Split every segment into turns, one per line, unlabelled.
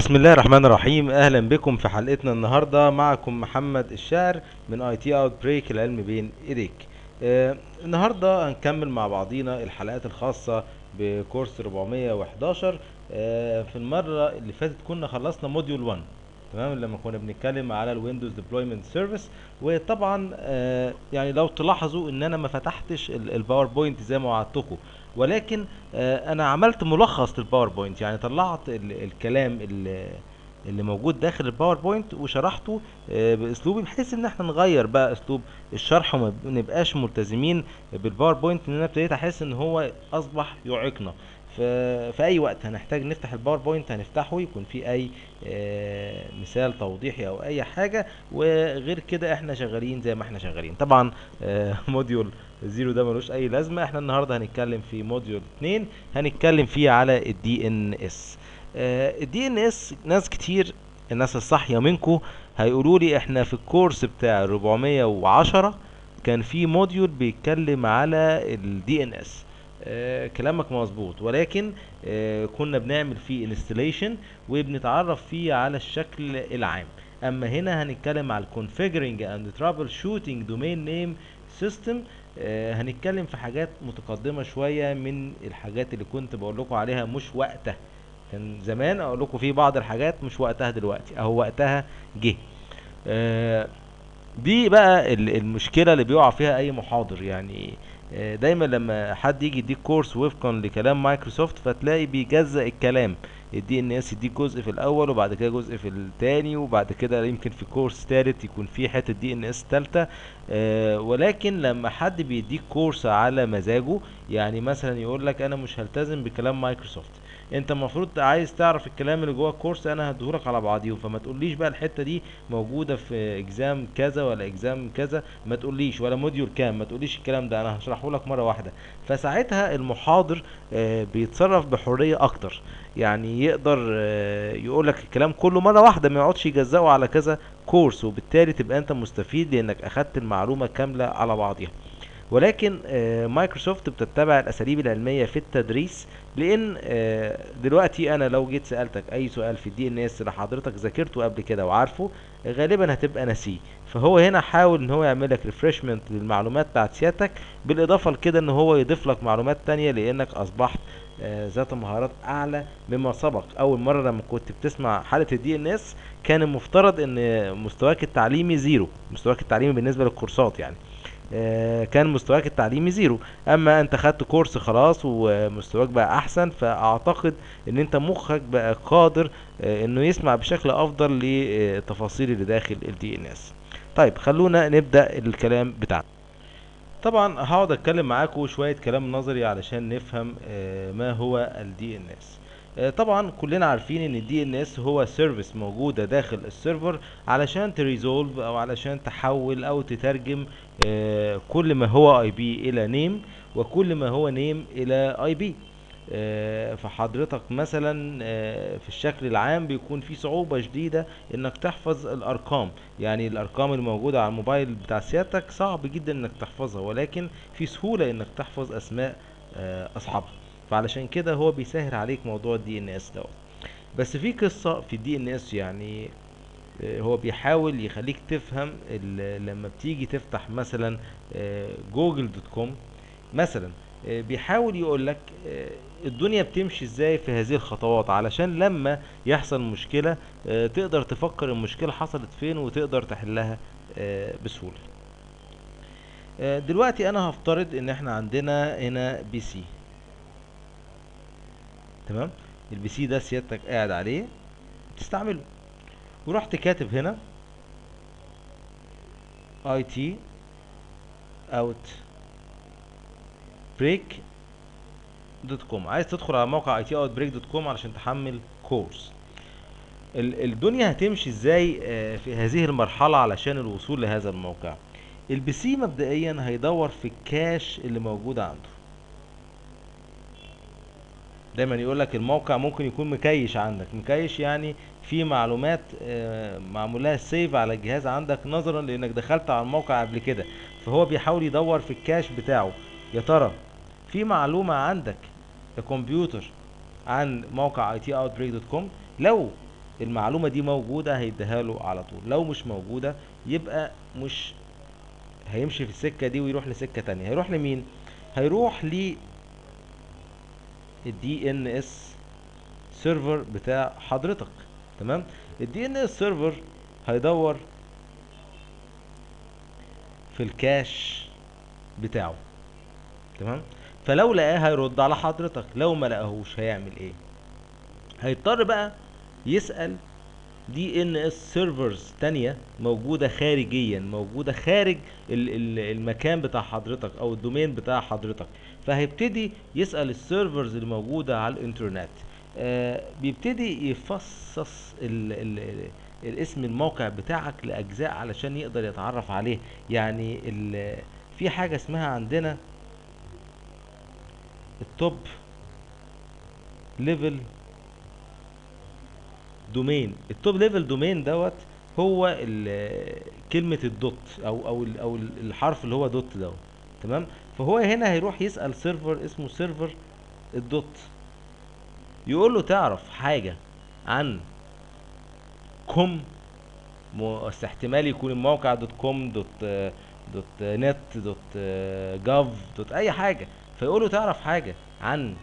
بسم الله الرحمن الرحيم اهلا بكم في حلقتنا النهارده معكم محمد الشاعر من اي تي اوت بريك العلم بين ايديك آه النهارده هنكمل مع بعضينا الحلقات الخاصه بكورس 411 آه في المره اللي فاتت كنا خلصنا موديول 1 تمام لما كنا بنتكلم على الويندوز ديبلويمنت سيرفيس وطبعا آه يعني لو تلاحظوا ان انا ما فتحتش الباوربوينت زي ما وعدتكم ولكن آه انا عملت ملخص للباوربوينت يعني طلعت ال الكلام اللي اللي موجود داخل الباوربوينت وشرحته آه باسلوبي بحيث ان احنا نغير بقى اسلوب الشرح وما نبقاش ملتزمين بالباوربوينت ان انا ابتديت احس ان هو اصبح يعيقنا في اي وقت هنحتاج نفتح الباوربوينت هنفتحه يكون في اي آه مثال توضيحي او اي حاجه وغير كده احنا شغالين زي ما احنا شغالين طبعا آه موديول زيرو ده ملوش اي لازمه احنا النهارده هنتكلم في موديول 2 هنتكلم فيه على الدي ان اس الدي ان اس ناس كتير الناس الصاحيه منكم هيقولوا لي احنا في الكورس بتاع 410 كان في موديول بيتكلم على الدي ان اس آه كلامك مظبوط ولكن آه كنا بنعمل فيه انستليشن وبنتعرف فيه على الشكل العام اما هنا هنتكلم على الكونفيجرنج اند ترابل شوتنج دومين نيم سيستم هنتكلم في حاجات متقدمه شويه من الحاجات اللي كنت بقول لكم عليها مش وقتها كان زمان اقول لكم في بعض الحاجات مش وقتها دلوقتي اهو وقتها جه آه دي بقى المشكله اللي بيقع فيها اي محاضر يعني دايما لما حد يجي يديك كورس وفقا لكلام مايكروسوفت فتلاقي بيجزأ الكلام الدي ان اس يديك جزء في الاول وبعد كده جزء في التاني وبعد كده يمكن في كورس تالت يكون في حته دي ان اس تالته آه ولكن لما حد بيديك كورس على مزاجه يعني مثلا يقول لك انا مش هلتزم بكلام مايكروسوفت انت المفروض عايز تعرف الكلام اللي جوه الكورس انا هديهولك على بعضيهم فما تقوليش بقى الحته دي موجوده في اكزام كذا ولا اكزام كذا ما تقوليش ولا موديول كام ما تقوليش الكلام ده انا هشرحه لك مره واحده فساعتها المحاضر آه بيتصرف بحريه اكتر يعني يقدر آه يقول لك الكلام كله مره واحده ما يقعدش يجزئه على كذا كورس وبالتالي تبقى انت مستفيد لانك اخدت المعلومه كامله على بعضها ولكن آه مايكروسوفت بتتبع الاساليب العلميه في التدريس لان آه دلوقتي انا لو جيت سالتك اي سؤال في الدي ان اس اللي حضرتك ذاكرته قبل كده وعارفه غالبا هتبقى ناسيه فهو هنا حاول ان هو يعمل لك ريفرشمنت للمعلومات بتاعت سيادتك بالاضافه لكده ان هو يضيف لك معلومات تانية لانك اصبحت آه ذات مهارات اعلى مما سبق اول مره لما كنت بتسمع حاله الدي ان اس كان المفترض ان مستواك التعليمي زيرو مستواك التعليمي بالنسبه للكورسات يعني آه كان مستواك التعليمي زيرو اما انت خدت كورس خلاص ومستواك بقى احسن فاعتقد ان انت مخك بقى قادر آه انه يسمع بشكل افضل للتفاصيل اللي داخل الدي ان اس طيب خلونا نبدا الكلام بتاعنا طبعا هقعد اتكلم معاكم شويه كلام نظري علشان نفهم آه ما هو الدي ان اس طبعا كلنا عارفين ان الدي ان اس هو سيرفيس موجوده داخل السيرفر علشان تريزولف او علشان تحول او تترجم كل ما هو اي بي الى نيم وكل ما هو نيم الى اي بي فحضرتك مثلا في الشكل العام بيكون في صعوبة شديدة انك تحفظ الارقام يعني الارقام الموجودة على الموبايل بتاع سيادتك صعب جدا انك تحفظها ولكن في سهولة انك تحفظ اسماء اصحابها فعلشان كده هو بيسهل عليك موضوع الدي ان اس دوت بس في قصة في الدي ان اس يعني هو بيحاول يخليك تفهم لما بتيجي تفتح مثلا جوجل دوت كوم مثلا بيحاول يقول لك الدنيا بتمشي ازاي في هذه الخطوات علشان لما يحصل مشكلة تقدر تفكر المشكلة حصلت فين وتقدر تحلها بسهولة دلوقتي انا هفترض ان احنا عندنا هنا بي سي تمام البي سي ده سيادتك قاعد عليه تستعمله ورحت كاتب هنا اي تي اوت بريك دوت كوم عايز تدخل على موقع اي تي اوت بريك دوت كوم علشان تحمل كورس الدنيا هتمشي ازاي في هذه المرحلة علشان الوصول لهذا الموقع البي سي مبدئيا هيدور في الكاش اللي موجود عنده دايما يقول لك الموقع ممكن يكون مكيش عندك مكيش يعني في معلومات معمول لها سيف على الجهاز عندك نظرا لانك دخلت على الموقع قبل كده فهو بيحاول يدور في الكاش بتاعه يا ترى في معلومة عندك ككمبيوتر عن موقع اي تي اوت بريك دوت كوم لو المعلومة دي موجودة هيديها له على طول لو مش موجودة يبقى مش هيمشي في السكة دي ويروح لسكة تانية هيروح لمين هيروح ل الدي ان اس سيرفر بتاع حضرتك تمام الدي ان اس سيرفر هيدور في الكاش بتاعه تمام فلو لقاه هيرد على حضرتك لو ما لقاهوش هيعمل ايه هيضطر بقى يسأل دي ان اس سيرفرز تانية موجودة خارجيا موجودة خارج ال ال المكان بتاع حضرتك او الدومين بتاع حضرتك فهيبتدي يسأل السيرفرز اللي موجودة على الانترنت آه بيبتدي يفصص ال ال ال الاسم الموقع بتاعك لاجزاء علشان يقدر يتعرف عليه يعني ال في حاجة اسمها عندنا التوب ليفل دومين التوب ليفل دومين دوت هو ال- كلمة الدوت او او ال- او ال- الحرف اللي هو دوت دوت تمام فهو هنا هيروح يسأل سيرفر اسمه سيرفر الدوت يقول له تعرف حاجة عن كوم مو- بس احتمال يكون الموقع دوت كوم دوت آه، دوت آه، نت دوت آه، جاف دوت اي حاجة فيقول له تعرف حاجة عن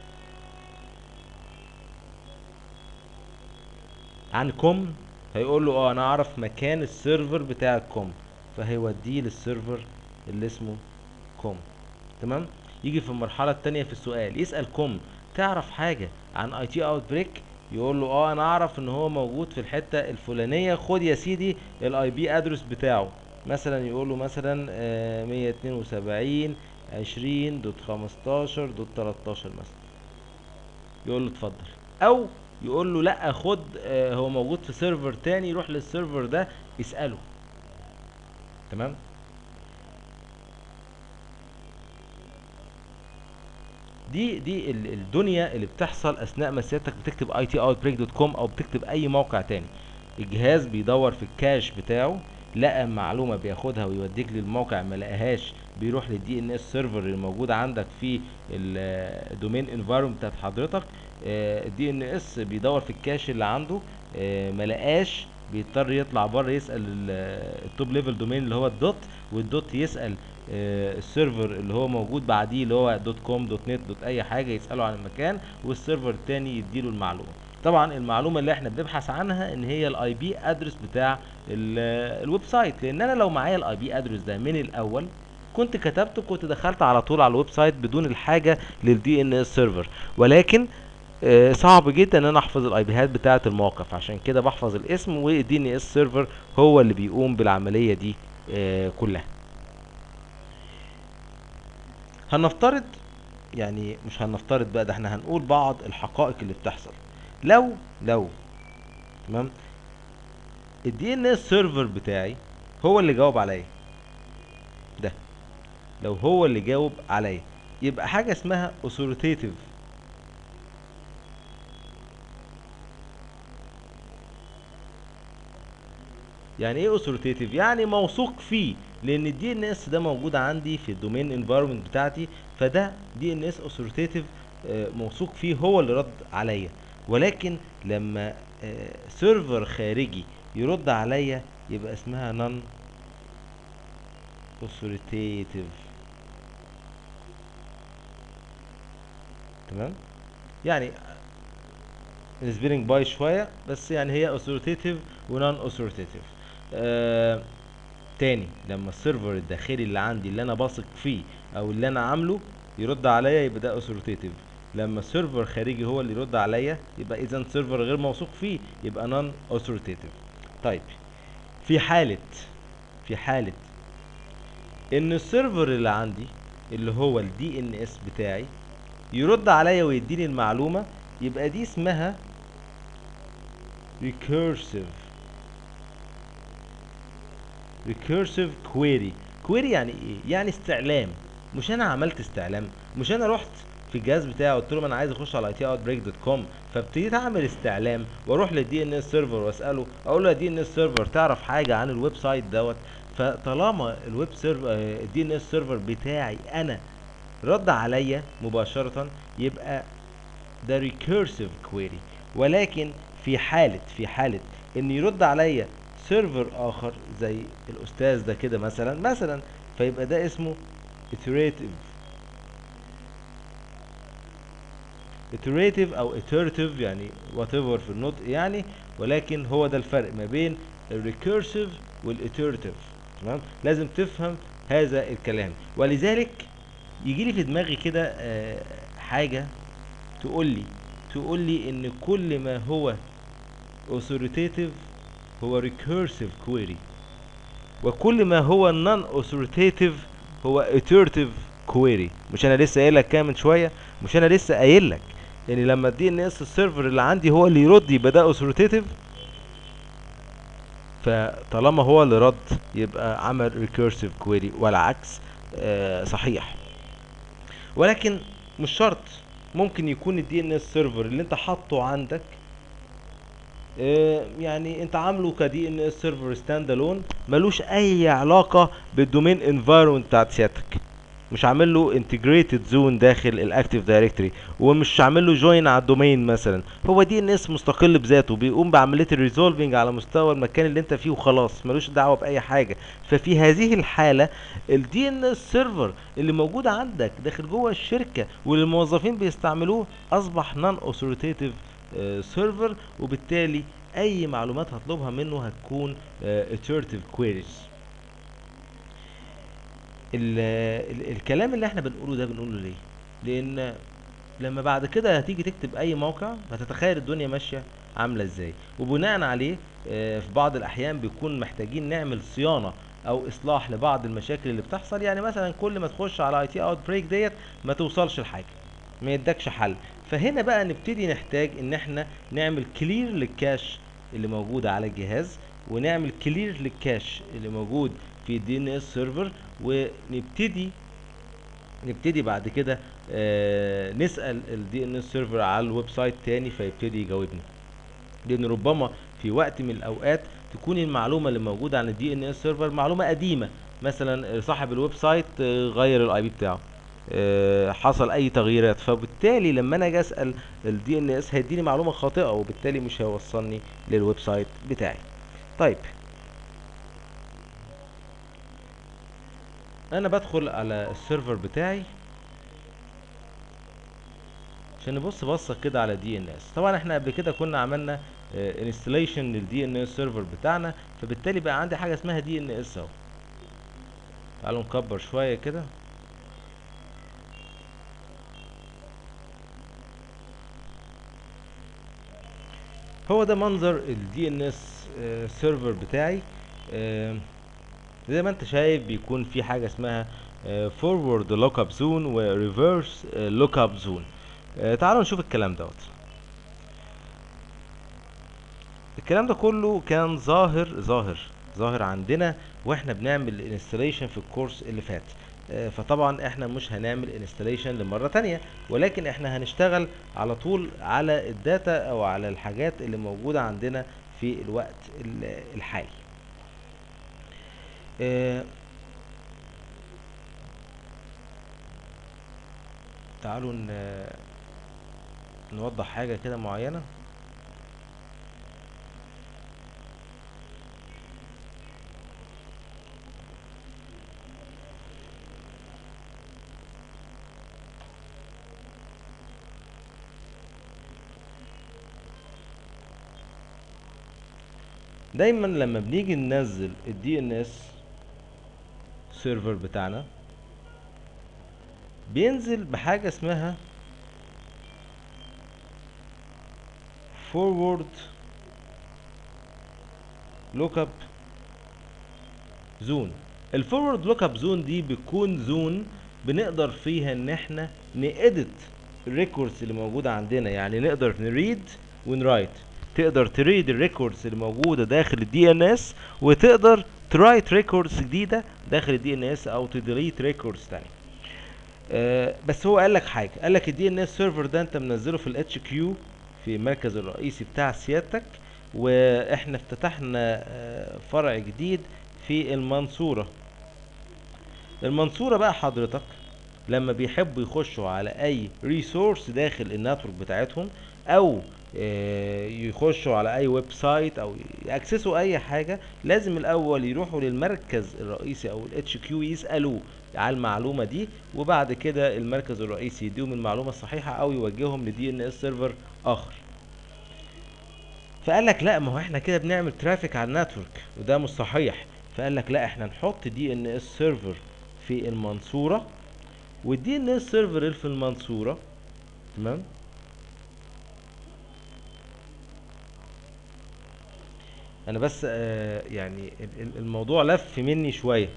عن كوم هيقول له اه انا اعرف مكان السيرفر بتاع الكوم فهيوديه للسيرفر اللي اسمه كوم تمام يجي في المرحلة التانية في السؤال يسأل كوم تعرف حاجة عن اي تي اوت بريك يقول له اه انا اعرف ان هو موجود في الحتة الفلانية خد يا سيدي الاي بي ادرس بتاعه مثلا يقول له مثلا مية اتنين وسبعين عشرين دوت خمستاشر دوت تلاتاشر مثلا يقول له اتفضل او يقول له لا خد آه، هو موجود في سيرفر تاني يروح للسيرفر ده يسأله تمام دي دي ال- الدنيا اللي بتحصل اثناء ما سيادتك بتكتب itoutbreak.com او بتكتب اي موقع تاني الجهاز بيدور في الكاش بتاعه لقى معلومه بياخدها ويوديك للموقع ما لقاهاش بيروح للدي ان اس سيرفر اللي موجود عندك في الدومين انفايرمنت بتاعت حضرتك الدي ان اس بيدور في الكاش اللي عنده آه، ما لقاش بيضطر يطلع بره يسال التوب ليفل دومين اللي هو الدوت والدوت يسال آه، السيرفر اللي هو موجود بعديه اللي هو دوت كوم دوت نت دوت اي حاجه يساله عن المكان والسيرفر التاني يديله المعلومه طبعا المعلومه اللي احنا بنبحث عنها ان هي الاي بي ادرس بتاع ال- الويب سايت لان انا لو معايا الاي بي ادرس ده من الاول كنت كتبته كنت دخلت على طول على الويب سايت بدون الحاجه للدي ان اس سيرفر ولكن آه، صعب جدا ان انا احفظ الاي بيهات بتاعه الموقع عشان كده بحفظ الاسم والدي ان اس سيرفر هو اللي بيقوم بالعمليه دي آه، كلها هنفترض يعني مش هنفترض بقى ده احنا هنقول بعض الحقائق اللي بتحصل لو لو تمام الدي ان اس سيرفر بتاعي هو اللي جاوب عليا ده لو هو اللي جاوب عليا يبقى حاجه اسمها authoritative يعني ايه authoritative يعني موثوق فيه لان الدي ان اس ده موجود عندي في الدومين انفايرمنت بتاعتي فده دي ان اس authoritative آه، موثوق فيه هو اللي رد عليا ولكن لما سيرفر خارجي يرد عليا يبقى اسمها نون authoritative تمام يعني السبيلنج باي شويه بس يعني هي authoritative ونون authoritative آه تاني لما السيرفر الداخلي اللي عندي اللي انا باثق فيه او اللي انا عامله يرد عليا يبقى ده authoritative لما السيرفر خارجي هو اللي يرد عليا يبقى اذا سيرفر غير موثوق فيه يبقى نون authoritative طيب في حالة في حالة ان السيرفر اللي عندي اللي هو الدي ان اس بتاعي يرد عليا ويديني المعلومة يبقى دي اسمها recursive recursive query query يعني ايه يعني استعلام مش انا عملت استعلام مش انا رحت في الجهاز بتاعي قلت لهم انا عايز اخش على itoutbreak.com فابتديت اعمل استعلام واروح للدي ان اس سيرفر واساله اقول له يا دي ان اس سيرفر تعرف حاجه عن الويب سايت دوت فطالما الويب سيرفر الدي ان اس سيرفر بتاعي انا رد عليا مباشره يبقى ده recursive query ولكن في حالة في حالة ان يرد عليا سيرفر اخر زي الاستاذ ده كده مثلا مثلا فيبقى ده اسمه iterative iterative او iterative يعني whatever في النطق يعني ولكن هو ده الفرق ما بين الريكيرسيف والiterative تمام لازم تفهم هذا الكلام ولذلك يجي لي في دماغي كده آه، حاجة تقول لي تقول لي ان كل ما هو authoritative هو recursive query وكل ما هو non authoritative هو iterative query مش انا لسه قايل لك كده من شويه مش انا لسه قايل لك يعني لما الدي ان اس السيرفر اللي عندي هو اللي يرد يبقى ده authoritative فطالما هو اللي رد يبقى عمل recursive query والعكس آه صحيح ولكن مش شرط ممكن يكون الدي ان اس سيرفر اللي انت حاطه عندك آه، يعني انت عامله كدي ان اس سيرفر ستاند الون ملوش اي علاقه بالدومين انفايرمنت بتاعت سيادتك مش عامل له انتجريتد زون داخل الاكتيف دايركتوري ومش عامل له جوين على الدومين مثلا هو دي ان اس مستقل بذاته بيقوم بعمليه الريزولفنج على مستوى المكان اللي انت فيه وخلاص ملوش دعوه باي حاجه ففي هذه الحاله الدي ان اس سيرفر اللي موجود عندك داخل جوه الشركه واللي الموظفين بيستعملوه اصبح نون اوثوريتيف سيرفر وبالتالي اي معلومات هطلبها منه هتكون iterative queries ال ال الكلام اللي احنا بنقوله ده بنقوله ليه لان لما بعد كده هتيجي تكتب اي موقع هتتخيل الدنيا ماشيه عامله ازاي وبناء عليه آه، في بعض الاحيان بيكون محتاجين نعمل صيانه او اصلاح لبعض المشاكل اللي بتحصل يعني مثلا كل ما تخش على اي تي اوت بريك ديت ما توصلش لحاجه ما يدكش حل فهنا بقى نبتدي نحتاج ان احنا نعمل كلير للكاش اللي موجود على الجهاز ونعمل كلير للكاش اللي موجود في الدي ان اس سيرفر ونبتدي نبتدي بعد كده آه نسال الدي ان اس سيرفر على الويب سايت تاني فيبتدي يجاوبنا لان ربما في وقت من الاوقات تكون المعلومه اللي موجوده عن الدي ان اس سيرفر معلومه قديمه مثلا صاحب الويب سايت آه، غير الاي بي بتاعه آه، حصل اي تغييرات فبالتالي لما انا اجي اسال الدي ان اس هيديني معلومه خاطئه وبالتالي مش هيوصلني للويب سايت بتاعي طيب انا بدخل على السيرفر بتاعي عشان نبص بصه كده على دي ان اس طبعا احنا قبل كده كنا عملنا انستليشن للدي ان اس سيرفر بتاعنا فبالتالي بقى عندي حاجه اسمها دي ان اس اهو تعالوا نكبر شويه كده هو ده منظر الدي ان اس سيرفر بتاعي آه، زي ما انت شايف بيكون في حاجه اسمها فورورد لوك اب زون وريفرس لوك اب زون تعالوا نشوف الكلام دوت الكلام ده كله كان ظاهر ظاهر ظاهر عندنا واحنا بنعمل انستليشن في الكورس اللي فات آه، فطبعا احنا مش هنعمل انستليشن لمره تانية ولكن احنا هنشتغل على طول على الداتا او على الحاجات اللي موجوده عندنا في الوقت ال- الحالي آه، تعالوا ن- نوضح حاجة كده معينة دايما لما بنيجي ننزل الدي ان اس سيرفر بتاعنا بينزل بحاجة اسمها forward lookup zone الفورورد لوك اب زون دي بتكون زون بنقدر فيها ان احنا نأدت الريكوردز اللي موجوده عندنا يعني نقدر نريد ونرايت تقدر تريد الريكوردز اللي موجوده داخل الدي ان اس وتقدر ترايت ريكوردز جديده داخل الدي ان اس او تديليت ريكوردز تانية آه، بس هو قال لك حاجه قال لك الدي ان اس سيرفر ده انت منزله في الاتش كيو في المركز الرئيسي بتاع سيادتك واحنا افتتحنا آه، فرع جديد في المنصوره المنصوره بقى حضرتك لما بيحبوا يخشوا على اي ريسورس داخل النتورك بتاعتهم او آه، يخشوا على اي ويب سايت او ياكسسوا اي حاجه لازم الاول يروحوا للمركز الرئيسي او الاتش كيو يسالوه على المعلومه دي وبعد كده المركز الرئيسي يديهم المعلومه الصحيحه او يوجههم لدي ان اس سيرفر اخر فقال لك لا ما هو احنا كده بنعمل ترافيك على النتورك وده مش صحيح فقال لك لا احنا نحط دي ان اس سيرفر في المنصوره والدي ان اس سيرفر اللي في المنصوره تمام انا بس آه يعني ال- ال- الموضوع لف مني شويه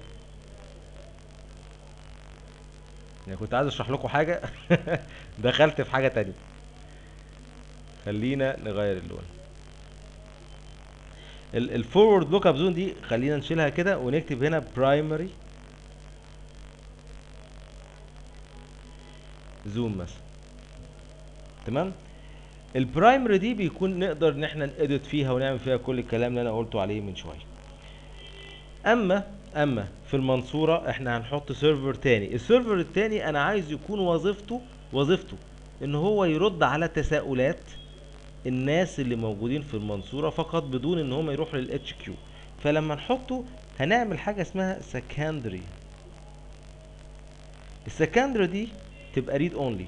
يعني كنت عايز اشرح لكم حاجه دخلت في حاجه تانية خلينا نغير اللون الفورورد لوك اب زون دي خلينا نشيلها كده ونكتب هنا برايمري زوم مثلا تمام البرايمري دي بيكون نقدر ان احنا نedit فيها ونعمل فيها كل الكلام اللي انا قلته عليه من شويه اما اما في المنصوره احنا هنحط سيرفر تاني السيرفر التاني انا عايز يكون وظيفته وظيفته ان هو يرد على تساؤلات الناس اللي موجودين في المنصوره فقط بدون ان هم يروحوا للاتش كيو فلما نحطه هنعمل حاجه اسمها سكندري السكندري دي تبقى ريد اونلي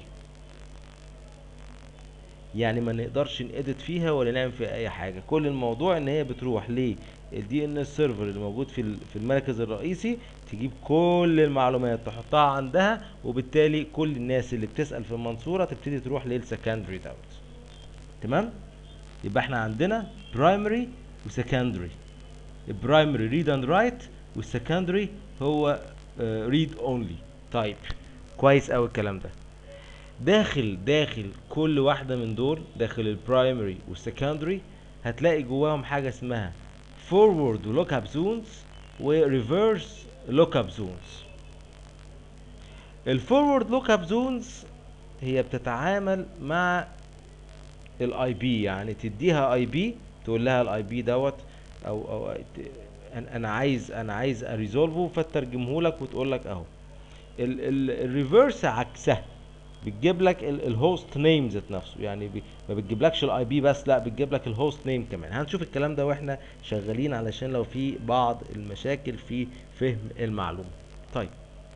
يعني ما نقدرش نedit فيها ولا نعمل فيها اي حاجه كل الموضوع ان هي بتروح للدي ان اس سيرفر اللي موجود في ال- في المركز الرئيسي تجيب كل المعلومات تحطها عندها وبالتالي كل الناس اللي بتسال في المنصوره تبتدي تروح للسكندري دوت تمام يبقى احنا عندنا برايمري وسكندري البرايمري ريد اند رايت والسكندري هو ريد اونلي طيب كويس قوي الكلام ده داخل داخل كل واحدة من دول داخل البرايمري والسكندري هتلاقي جواهم حاجة اسمها forward لوك اب زونز وريفرس لوك اب زونز الفورورد لوك اب زونز هي بتتعامل مع الاي بي يعني تديها اي بي تقول لها الاي بي دوت او او ت- انا أنا عايز انا عايز اريزولفه فترجمه لك وتقول لك اهو الريفرس عكسها بتجيب لك الهوست نيم ذات نفسه يعني بي ما بتجيبلكش الاي بي بس لا بتجيب لك الهوست نيم كمان هنشوف الكلام ده واحنا شغالين علشان لو في بعض المشاكل في فهم المعلومه طيب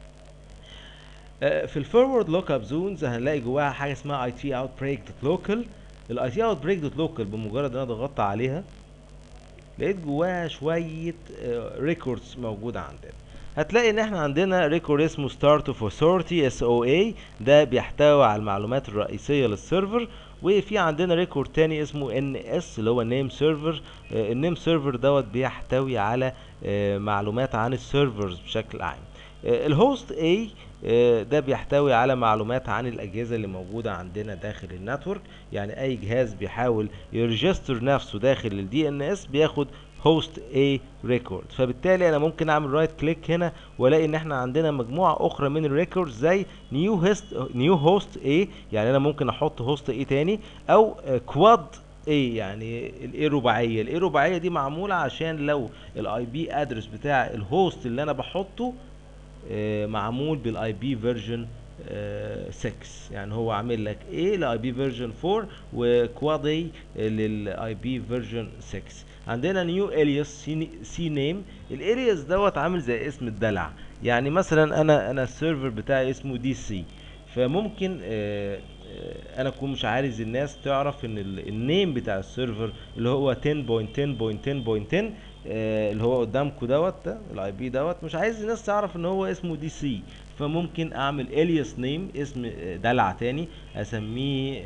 آه، في الفورورد لوك اب زونز هنلاقي جواها حاجه اسمها اي تي اوت بريك دوت لوكال الاي تي اوت بريك دوت لوكال بمجرد ان انا ضغطت عليها لقيت جواها شويه ريكوردز موجوده عندنا هتلاقي ان احنا عندنا ريكورد اسمه ستارت اوف authority اس او اي ده بيحتوي على المعلومات الرئيسيه للسيرفر وفي عندنا ريكورد تاني اسمه ان اس اللي هو نيم سيرفر النيم سيرفر دوت بيحتوي على آه، معلومات عن السيرفرز بشكل عام الهوست اي ده بيحتوي على معلومات عن الاجهزه اللي موجوده عندنا داخل النتورك يعني اي جهاز بيحاول يرجستر نفسه داخل الدي ان اس بياخد هوست اي ريكورد فبالتالي انا ممكن اعمل رايت كليك هنا والاقي ان احنا عندنا مجموعه اخرى من الريكوردز زي نيو هوست نيو هوست اي يعني انا ممكن احط هوست اي تاني او كواد ايه يعني الايه رباعيه الايه رباعيه دي معموله عشان لو الاي بي ادرس بتاع الهوست اللي انا بحطه آه، معمول بالاي بي فيرجن 6 يعني هو عامل لك ايه لاي بي فيرجن 4 وكواد اي للاي بي فيرجن 6 عندنا نيو الياس سي نيم الالياس دوت عامل زي اسم الدلع يعني مثلا انا انا السيرفر بتاعي اسمه دي سي فممكن آه، آه، انا اكون مش عايز الناس تعرف ان ال- النيم بتاع السيرفر اللي هو 10.10.10.10 آه، اللي هو قدامكم دوت ده الاي بي دوت مش عايز الناس تعرف ان هو اسمه دي سي فممكن اعمل الياس نيم اسم آه، دلع تاني اسميه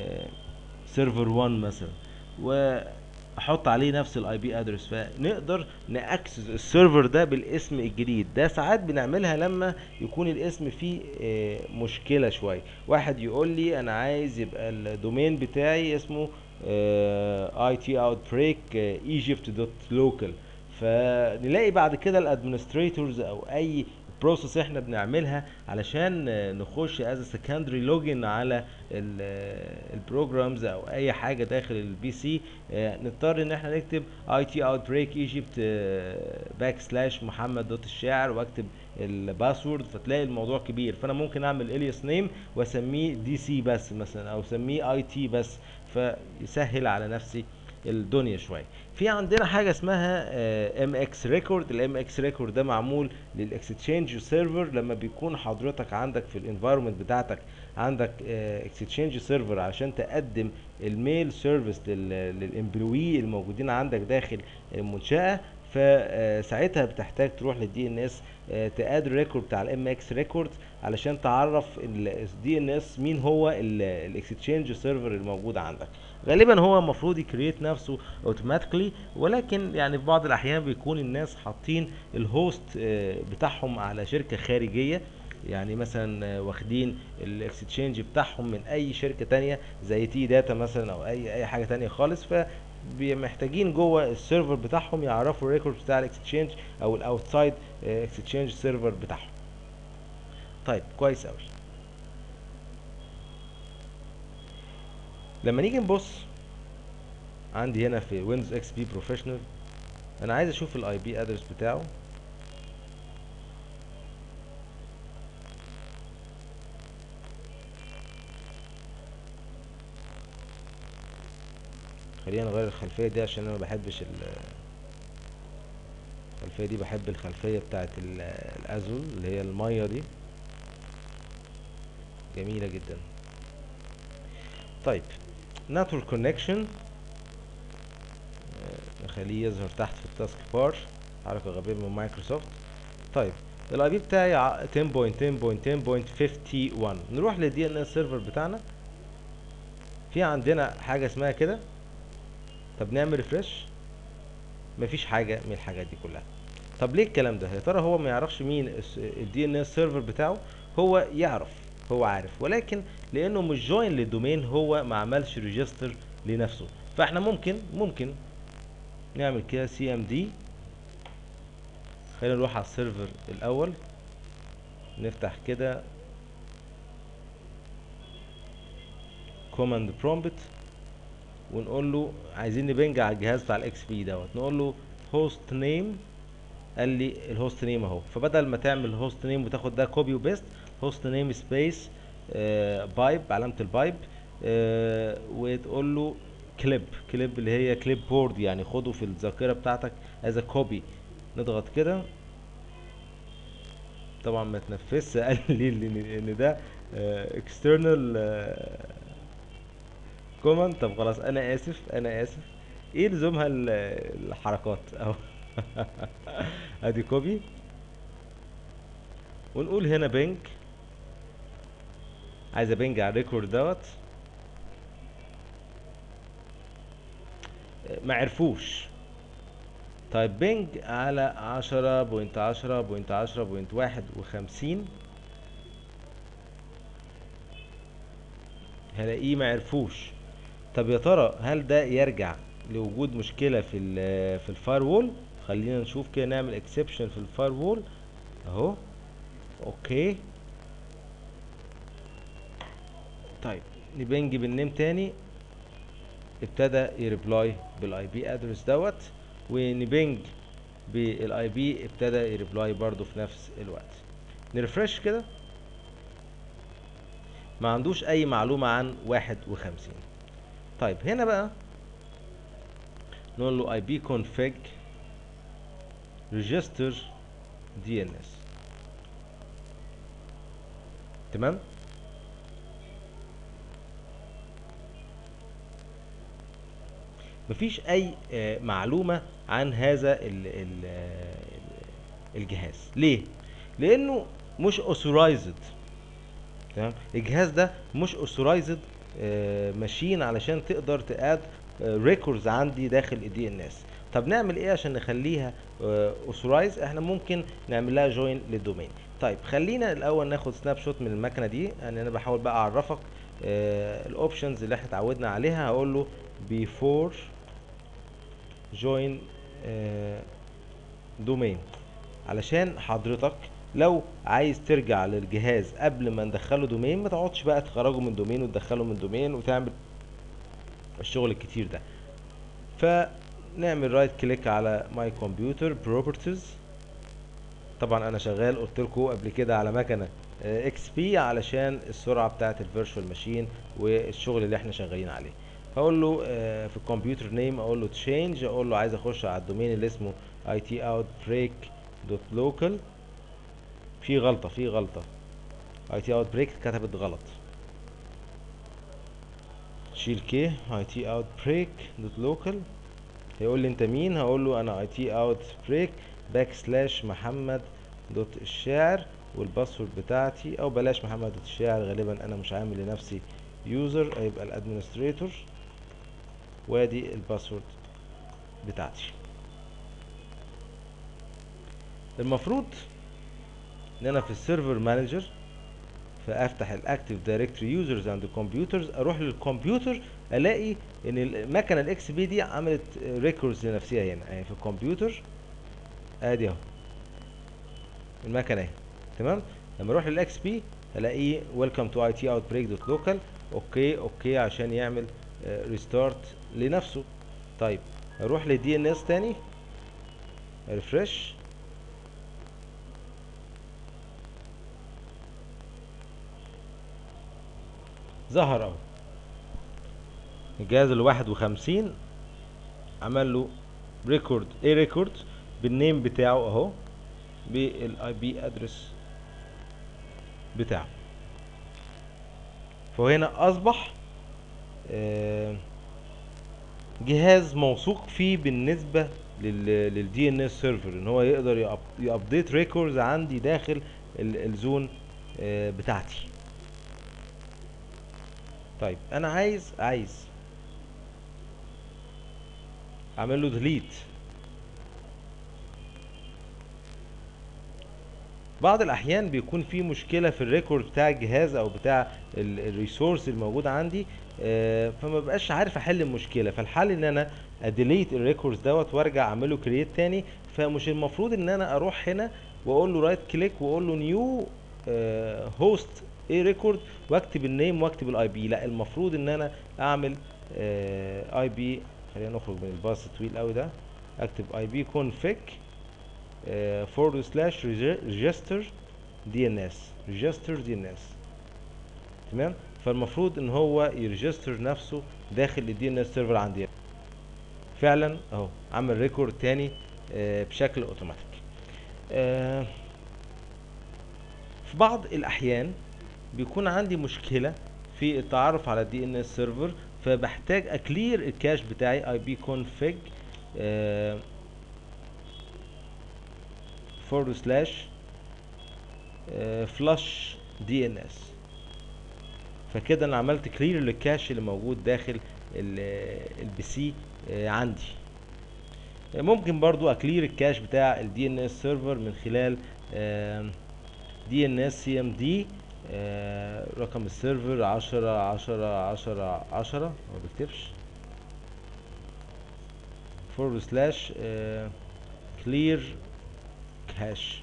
سيرفر 1 مثلا واحط عليه نفس الاي بي ادرس فنقدر ناكسس السيرفر ده بالاسم الجديد ده ساعات بنعملها لما يكون الاسم فيه آه، مشكله شويه واحد يقول لي انا عايز يبقى الدومين بتاعي اسمه اي تي اوت بريك ايجيبت دوت لوكال فنلاقي بعد كده الادمنستريتورز او اي بروسيس احنا بنعملها علشان آه، نخش از سكندري لوجن على البروجرامز او اي حاجه داخل البي سي نضطر ان احنا نكتب اي تي اوت بريك ايجيبت باك سلاش محمد دوت الشاعر واكتب الباسورد فتلاقي الموضوع كبير فانا ممكن اعمل الياس نيم واسميه دي سي بس مثلا او اسميه اي تي بس فيسهل على نفسي الدنيا شويه في عندنا حاجه اسمها ام اكس ريكورد الام اكس ريكورد ده معمول للاكستشينج سيرفر لما بيكون حضرتك عندك في الانفايرمنت بتاعتك عندك اكستشينج سيرفر عشان تقدم الميل سيرفيس للامبلوي الموجودين عندك داخل المنشاه فساعتها بتحتاج تروح للدي ان اس تاد الريكورد بتاع الام اكس ريكورد علشان تعرف الدي ان اس مين هو الاكستشينج سيرفر الموجود عندك غالبا هو المفروض يكريت نفسه اوتوماتيكلي ولكن يعني في بعض الاحيان بيكون الناس حاطين الهوست بتاعهم على شركه خارجيه يعني مثلا واخدين الاكستشينج بتاعهم من اي شركه تانية زي تي داتا مثلا او اي اي حاجه تانية خالص ف محتاجين جوه السيرفر بتاعهم يعرفوا الريكورد بتاع الاكستشينج او الاوتسايد اكستشينج سيرفر بتاعهم طيب كويس قوي لما نيجي نبص عندي هنا في ويندوز اكس بي بروفيشنال انا عايز اشوف الاي بي ادرس بتاعه خلينا نغير الخلفية دي عشان انا ما بحبش الخلفية دي بحب الخلفية بتاعت الازول اللي هي المية دي جميلة جدا طيب نتورك كونكشن نخليه يظهر تحت في التاسك بار حركة غبية من مايكروسوفت طيب الاي بي بتاعي 10.10.10.51 نروح للدي ان اس سيرفر بتاعنا في عندنا حاجة اسمها كده طب نعمل ريفرش مفيش حاجه من الحاجات دي كلها طب ليه الكلام ده يا ترى هو ما يعرفش مين الدي ان اس سيرفر بتاعه هو يعرف هو عارف ولكن لانه مش جوين للدومين هو ما عملش ريجستر لنفسه فاحنا ممكن ممكن نعمل كده سي ام دي خلينا نروح على السيرفر الاول نفتح كده كوماند برومبت ونقول له عايزين نبنج على الجهاز بتاع الاكس بي دوت نقول له هوست نيم قال لي الهوست نيم اهو فبدل ما تعمل هوست نيم وتاخد ده كوبي وبيست هوست نيم سبيس بايب علامه البايب آه وتقول له كليب كليب اللي هي كليب بورد يعني خده في الذاكره بتاعتك از كوبي نضغط كده طبعا ما تنفذش قال لي ان ده اكسترنال كوماند طب خلاص انا اسف انا اسف ايه لزومها الحركات اهو ادي كوبي ونقول هنا بنج عايز ابنج على الريكورد دوت ما عرفوش طيب بنج على عشرة بوينت عشرة بوينت عشرة بوينت واحد وخمسين هلاقيه ما عرفوش طب يا ترى هل ده يرجع لوجود مشكلة في ال في الفاير وول خلينا نشوف كده نعمل اكسبشن في الفاير وول اهو اوكي طيب نبنج بالنيم تاني ابتدى يريبلاي بالاي بي ادرس دوت ونبنج بالاي بي ابتدى يريبلاي برضو في نفس الوقت نرفرش كده ما عندوش اي معلومة عن واحد وخمسين طيب هنا بقى نقول له اي بي config register DNS تمام مفيش اي آه، معلومة عن هذا ال ال الجهاز ليه لانه مش authorized تمام الجهاز ده مش authorized ماشين علشان تقدر تقاد ريكوردز عندي داخل الدي ان اس طب نعمل ايه عشان نخليها اوثورايز احنا ممكن نعمل لها جوين للدومين طيب خلينا الاول ناخد سناب شوت من المكنه دي يعني انا بحاول بقى اعرفك الاوبشنز اللي احنا اتعودنا عليها هقول له before join دومين علشان حضرتك لو عايز ترجع للجهاز قبل ما ندخله دومين ما تقعدش بقى تخرجه من دومين وتدخله من دومين وتعمل الشغل الكتير ده فنعمل رايت كليك على ماي كمبيوتر بروبرتيز طبعا انا شغال قلت لكم قبل كده على مكنه اكس بي علشان السرعه بتاعه الفيرتشوال ماشين والشغل اللي احنا شغالين عليه هقول له آه، في الكمبيوتر نيم اقول له تشينج اقول له عايز اخش على الدومين اللي اسمه itoutbreak.local في غلطة في غلطة itoutbreak كتبت غلط شيل كي itoutbreak.local هيقول لي انت مين هقول له انا itoutbreak باك سلاش محمد دوت الشاعر والباسورد بتاعتي او بلاش محمد دوت الشاعر غالبا انا مش عامل لنفسي يوزر هيبقى الادمنستريتور وادي الباسورد بتاعتي المفروض ان انا في السيرفر مانجر فافتح الاكتيف دايركتوري يوزرز اند كمبيوترز اروح للكمبيوتر الاقي ان المكنه الاكس بي دي عملت ريكوردز لنفسها هنا يعني في الكمبيوتر ادي اهو المكنه اهي تمام لما اروح للاكس بي الاقيه ويلكم تو اي تي اوت بريك دوت لوكال اوكي اوكي عشان يعمل ريستارت لنفسه طيب اروح للدي ان اس تاني ريفرش ظهر اهو الجهاز الواحد وخمسين عمل له ريكورد ايه ريكورد بالنيم بتاعه اهو بالاي بي ادرس بتاعه فهنا اصبح آه، جهاز موثوق فيه بالنسبه للدي ان اس سيرفر ان هو يقدر يابديت ريكوردز عندي داخل ال- الزون آه، بتاعتي طيب انا عايز عايز اعمل له ديليت بعض الاحيان بيكون في مشكله في الريكورد بتاع الجهاز او بتاع الريسورس الموجود عندي آه، فما بقاش عارف احل المشكله فالحل ان انا اديليت الريكوردز دوت وارجع اعمله كرييت تاني فمش المفروض ان انا اروح هنا واقول له رايت كليك واقول له نيو هوست ايه ريكورد واكتب النيم واكتب الاي بي لا المفروض ان انا اعمل اي بي خلينا نخرج من الباص الطويل قوي ده اكتب اي بي كونفيج فورورد سلاش ريجستر دي ان اس ريجستر دي ان اس تمام فالمفروض ان هو يريجستر نفسه داخل الدي ان اس سيرفر عندي فعلا اهو عمل ريكورد تاني آه، بشكل اوتوماتيك آه، في بعض الاحيان بيكون عندي مشكله في التعرف على الدي ان اس سيرفر فبحتاج اكلير الكاش بتاعي اي بي كونفيج فورورد سلاش فلاش دي ان اس فكده انا عملت كلير للكاش اللي موجود داخل البي سي عندي آه، ممكن برضو اكلير الكاش بتاع الدي ان اس سيرفر من خلال دي ان اس سي ام دي رقم السيرفر عشرة عشرة عشرة عشرة ما بكتبش فورورد سلاش كلير كاش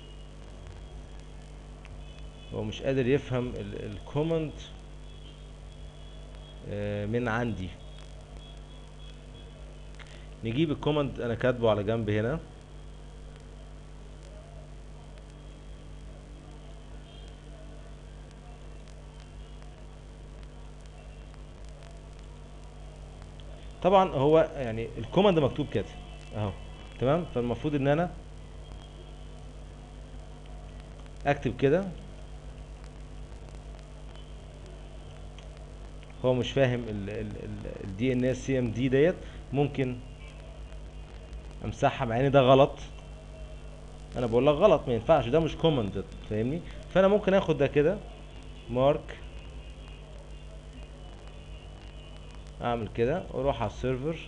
هو مش قادر يفهم الكومنت من عندي نجيب الكومنت انا كاتبه على جنب هنا طبعا هو يعني الكوماند مكتوب كده اهو تمام فالمفروض ان انا اكتب كده هو مش فاهم الدي ان اس سي ام دي ديت ممكن امسحها مع ان ده غلط انا بقول لك غلط ما ينفعش ده مش كوماند فاهمني فانا ممكن اخد ده كده مارك اعمل كده واروح على السيرفر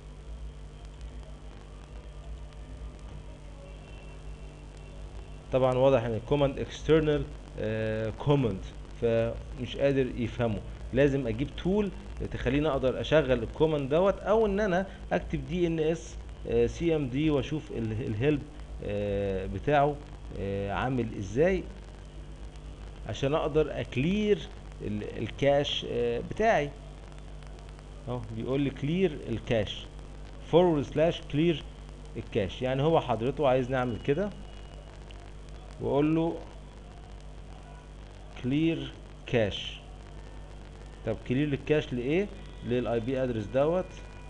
طبعا واضح ان الكوماند اكسترنال كوماند فمش قادر يفهمه لازم اجيب تول تخليني اقدر اشغل الكوماند دوت او ان انا اكتب دي ان اس سي ام دي واشوف الهيلب بتاعه آه، عامل ازاي عشان اقدر اكلير ال- الكاش آه، بتاعي اهو بيقول لي كلير الكاش فورورد سلاش كلير الكاش يعني هو حضرته عايز نعمل كده واقول له كلير كاش طب كلير الكاش لايه للاي بي ادرس دوت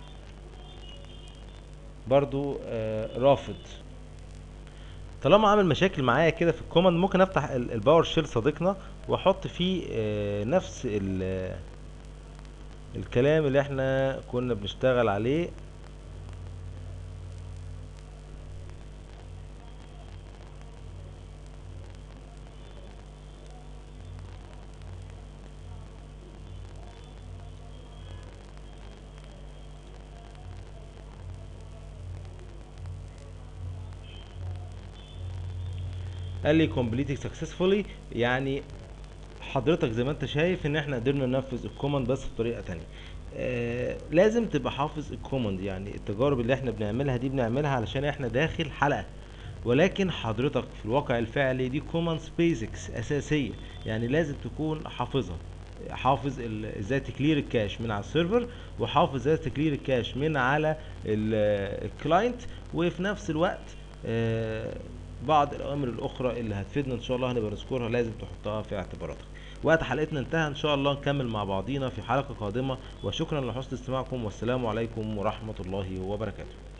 برضو آه رافض طالما عامل مشاكل معايا كده في الكوماند ممكن افتح ال- الباور شيل صديقنا واحط فيه آه نفس ال- الكلام اللي احنا كنا بنشتغل عليه قال لي completing successfully يعني حضرتك زي ما انت شايف ان احنا قدرنا ننفذ الكوماند بس بطريقه تانية آه لازم تبقى حافظ الكوماند يعني التجارب اللي احنا بنعملها دي بنعملها علشان احنا داخل حلقه ولكن حضرتك في الواقع الفعلي دي كوماندز بيزكس اساسيه يعني لازم تكون حافظها حافظ ال- ازاي تكلير الكاش من على السيرفر وحافظ ازاي تكلير الكاش من على الكلاينت وفي نفس الوقت آه، بعض الاوامر الاخرى اللي هتفيدنا ان شاء الله هنبقى نذكرها لازم تحطها في اعتباراتك وقت حلقتنا انتهى ان شاء الله نكمل مع بعضينا في حلقة قادمة وشكرا لحسن استماعكم والسلام عليكم ورحمة الله وبركاته